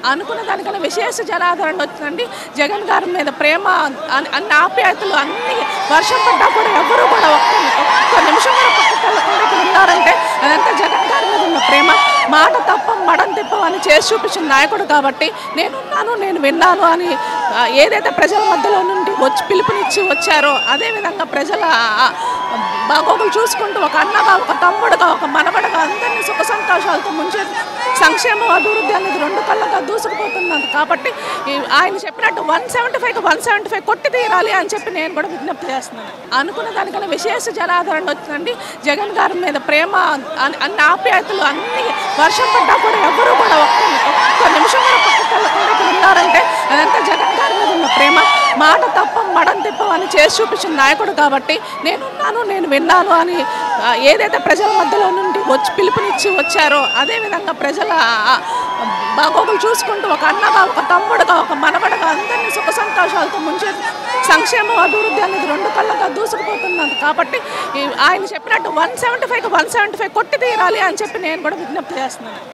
అనుకున్న దానికన్నా విశేష జనాదరణ వచ్చిందండి జగన్ గారి మీద ప్రేమ అన్- అన్ని ఆప్యాయతలు అన్ని వర్షం పడ్డా కూడా ఎవరు కూడా ఒక్క ఒక్క నిమిషం కూడా పక్కకి వెళ్ళకుండా ఇక్కడ ఉన్నారంటే అదంతా జగన్ గారి మీద ఉన్న ప్రేమ మాట తప్ప మడం తిప్పం అని చేసి చూపించిన నాయకుడు కాబట్టి నేనున్నాను నేను విన్నాను అని ఆ, ఏదైతే ప్రజల మధ్యలో నుండి వచ్చి పిలుపునిచ్చి వచ్చారో అదేవిధంగా ప్రజల ఆ, బాగోగులు చూసుకుంటూ ఒక అన్నగా ఒక తమ్ముడుగా ఒక మనవడుగా అందరినీ సుఖ సంతోషాలతో ముంచే సంక్షేమం అభివృద్ధి అనేది రెండు కళ్ళగా దూసుకుపోతున్నది కాబట్టి ఈ ఆయన చెప్పినట్టు one seventy five one seventy five కొట్టి తీరాలి అని చెప్పి నేను కూడా విజ్ఞప్తి చేస్తున్నాను అనుకున్న దానికన్నా విశేష జనాదరణ వచ్చిందండి జగన్ గారి మీద ప్రేమ అన్- అన్ని ఆప్యాయతలు అన్ని వర్షం పడ్డా కూడా ఎవరు కూడా ఒక్క ఒక్క నిమిషం కూడా పక్కకి వెళ్ళకుండా ఇక్కడ ఉన్నారంటే అదంతా జగన్ గారి మీద ఉన్న ప్రేమ మాట తప్ప మడం తిప్పం అని చేసి చూపించిన నాయకుడు కాబట్టి నేనున్నాను నేను విన్నాను అని ఆ, ఏదైతే ప్రజల మధ్యలో నుండి వచ్చి పిలుపునిచ్చి వచ్చారో అదేవిధంగా ప్రజల ఆ, బాగోగులు చూసుకుంటూ ఒక అన్నగా ఒక తమ్ముడుగా ఒక మనవడుగా అందరినీ సుఖ సంతోషాలతో ముంచే సంక్షేమం అభివృద్ధి అనేది రెండు కళ్ళగా దూసుకుపోతున్నది కాబట్టి ఈ ఆయన చెప్పినట్టు one seventy five one seventy five కొట్టి తీరాలి అని చెప్పి నేను కూడా విజ్ఞప్తి చేస్తున్నాను